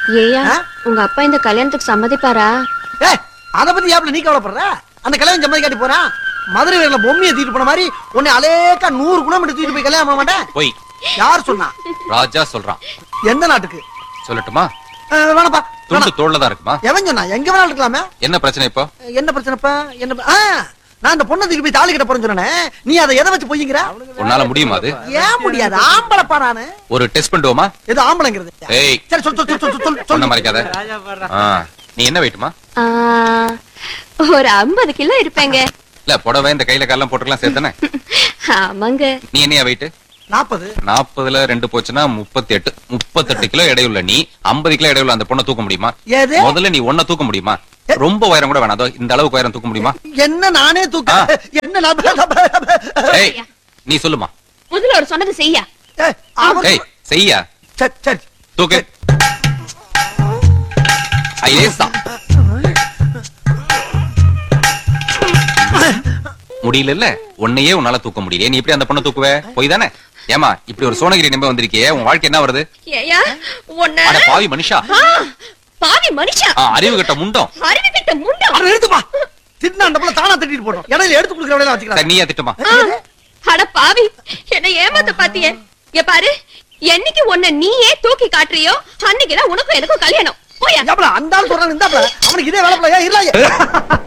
ஏயா ஆ? உங்க அப்பா இந்த கல்யாணத்துக்கு சம்மதிப்பாரா ஏ அத பத்தி ஏப்ல நீ கவலைப்படுற அந்த கல்யாணம் சம்மதி காட்டி போறான் மதுரை வீரல பொம்மையை தூக்கிட்டு போன மாதிரி உன்னை அலேக்கா நூறு கிலோமீட்டர் தூக்கிட்டு போய் கல்யாணம் பண்ண மாட்டேன் போய் யார் சொன்னா ராஜா சொல்றான் எந்த நாட்டுக்கு சொல்லட்டுமா அஹ், வேணாப்பா துண்டு வேணாம். தோல்ல தான் இருக்குமா எவன் சொன்னா எங்க வேணாலும் இருக்கலாமே என்ன பிரச்சனை இப்போ என்ன பிரச்சனைப்பா என்ன ப- ஆ, நான் அந்த பொண்ணை தூக்கி போய் தாலி கட்ட போறேன்னு சொன்னேனே நீ அதை எதை வச்சு பொய்யுங்கிற உன்னால முடியுமா அது ஏன் முடியாது ஆம்பளைப்பா நானு ஒரு டெஸ்ட் பண்ணுவோமா எது ஆம்பளைங்கிறது ஏய் சரி சொல் சொல் சொல் சொல் சொல் சொன்ன சொல் மறைக்காத ஆ, நீ என்ன வெயிட்டுமா ஆ, ஒரு ஐம்பது கிலோ இருப்பேங்க இல்ல புடவை இந்த கையில காலம் போட்டுக்கலாம் சேர்த்தானே ஆமாங்க நீ என்னையா வெயிட் நாற்பது நாற்பதுல ரெண்டு போச்சுன்னா முப்பத்தி எட்டு முப்பத்தெட்டு கிலோ எடையுள்ள நீ ஐம்பது கிலோ எடையுள்ள அந்த பொண்ணை தூக்க முடியுமா எது முதல்ல நீ ஒன்ன தூக்க முடியுமா ரொம்ப உயரம் கூட வேணாம் அதோ இந்த அளவுக்கு உயரம் தூக்க முடியுமா என்ன நானே தூக்க ஆ. என்ன நான் ஏய் நீ சொல்லுமா முதல்ல ஒரு சொன்னது செய்யா ஏய், அவன் ஏய் செய்யா சரி சரி தூக்கு ஐயேசா முடியல உன்னையே உன்னால தூக்க முடியல நீ எப்படி அந்த பொண்ணை தூக்குவ போய் தானே ஏமா இப்படி ஒரு சோனகிரி நம்ப வந்திருக்கியே உன் வாழ்க்கை என்ன வருது ஏயா உன்ன அட பாவி மனுஷா ஆ, பாவி மனுஷா ஆ, அறிவு கட்ட முண்டம் அறிவு கிட்ட முண்டம் அட எடுத்துப்பா திட்டினா அந்த புள்ள தானா திட்டிட்டு போட்டோம் இடையில எடுத்து கொடுக்குற வேலையில சரி வச்சுக்கலாம் நீயா திட்டுமா ஆ, அட பாவி என்ன ஏமாத்த பாத்தியே இங்க பாரு என்னைக்கு உன்னை நீயே தூக்கி காட்டுறியோ அன்னைக்குதான் உனக்கும் எனக்கும் கல்யாணம் போயா ஏப்பல அந்த ஆள் சொல்றான் இந்த அவனுக்கு இதே வேலை போல ஏன் இல்ல